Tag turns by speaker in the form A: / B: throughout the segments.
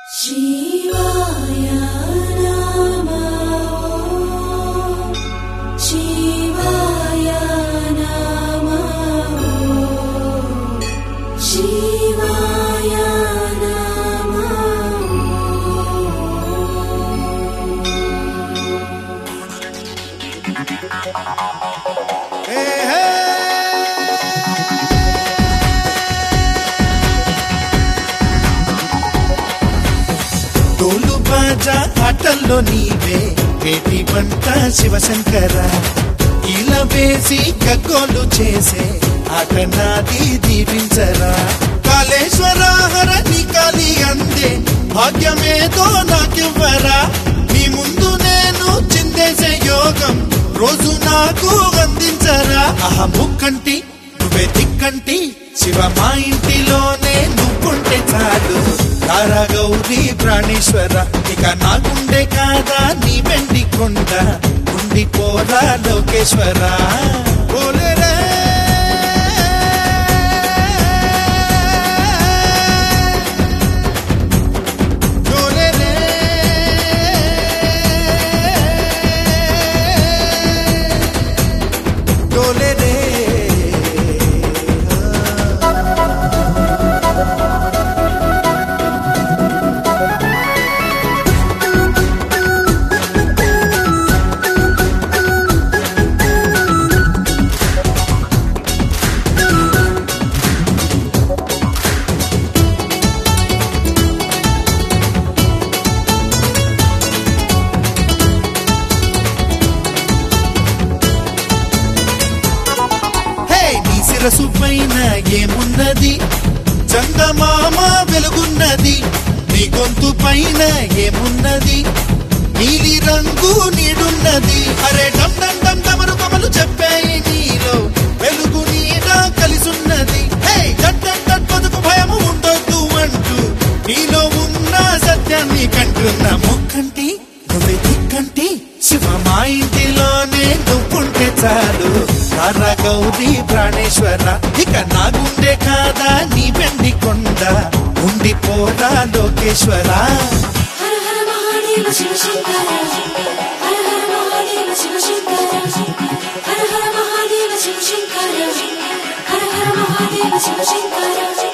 A: शिवाय नमः शिवाय नमः शिवाय
B: తోలు బాజా ఆటల్లో నీవే వేటి వంట శివశంకర ఇలా వేసి గగ్గోలు చేసే ఆట నాది దీవించరా కాళేశ్వర హర నీ కాలి అందే భాగ్యమేదో నాకివ్వరా నీ ముందు నేను చిందేసే యోగం రోజు నాకు అందించరా ఆహా ముక్కంటి నువ్వే దిక్కంటి శివ మా ఇంటిలోనే నువ్వుంటే చాలు తారా గౌరీ ప్రాణేశ్వర ఇక నా గుండె కాదా నీ వెండి కొండ ఉండిపోరా లోకేశ్వర ఓలేరే. ఓలేరే. ఓలేరే. హే నీ శిరసు పైన ఏమున్నది చందమామ వెలుగున్నది నీ గొంతు పైన ఏమున్నది నీలి రంగు నీడున్నది అరే డమ్ డమ్ డమ్ డమరు కమలు చెప్పాయి నీలో వెలుగు నీడ కలిసున్నది హే డట్ డట్ డట్ బతుకు భయము ఉండొద్దు అంటూ నీలో ఉన్న సత్యాన్ని కంటున్న ముక్కంటి నువ్వే దిక్కంటి శివ మా ఇంటిలోనే నువ్వుంటే చాలు తారా గౌరీ ప్రాణేశ్వర ఇక నా గుండె కాదా నీ వెండి కొండ ఉండిపోరా లోకేశ్వర
A: हर हर महादेव शिव शंकर हर हर महादेव शिव शंकर हर हर महादेव शिव शंकर हर हर महादेव शिव शंकर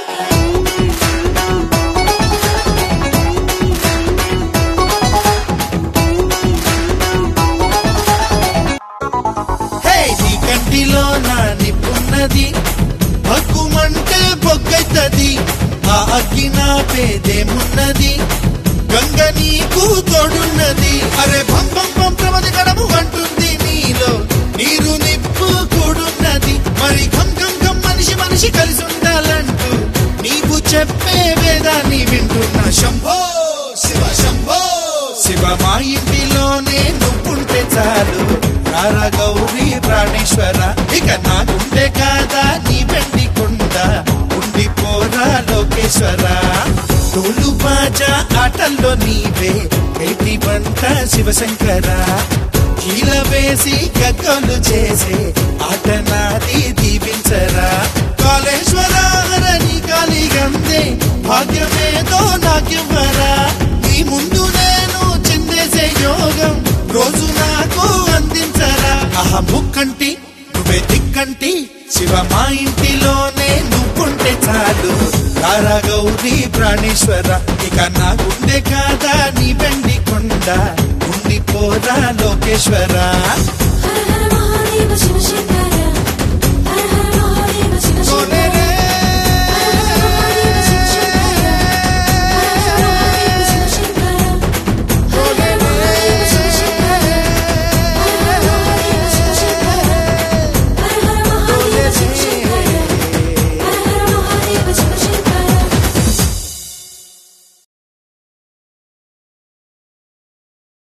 B: హే నీ కంటిలో నా నిప్పున్నది హక్కుమంటే బొగ్గైతది ఆ అగ్గి నా పేదేమున్నది గంగ నీకు తోడున్నది అరే భం భం భం ప్రమది గడము అంటుంది నీలో నీరు నిప్పు కూడున్నది మరి ఘం ఘం ఘం మనిషి మనిషి కలిసి ఉండాలంటూ నీవు చెప్పే వేదాన్ని వింటున్న శంభో శివ శంభో శివ మా ఇంటిలోనే నువ్వుంటే చాలు తారా గౌరీ ప్రాణేశ్వర ఇక నా గుండె కాదా నీ వెండి కొండ ఉండిపోరా లోకేశ్వర తోలు బాజా ఆటల్లో నీవే ఎటి వంట శివశంకర కీల వేసి గగ్గలు చేసే ఆట నాది దీవించరా కాళేశ్వర హరణి కాలి గందే భాగ్యమేదో నాకివ్వరా నీ ముందు నేను చిందేసే యోగం రోజు నాకు అందించరా ఆహా ముక్కంటి నువ్వే దిక్కంటి శివ మా ఇంటిలోనే నువ్వుంటే చాలు తారా గౌరీ ప్రాణేశ్వర ఇక నా గుండె కాదా నీ వెండి కొండ ఉండిపోరా లోకేశ్వర
A: हर हर महादेव शिव शंकर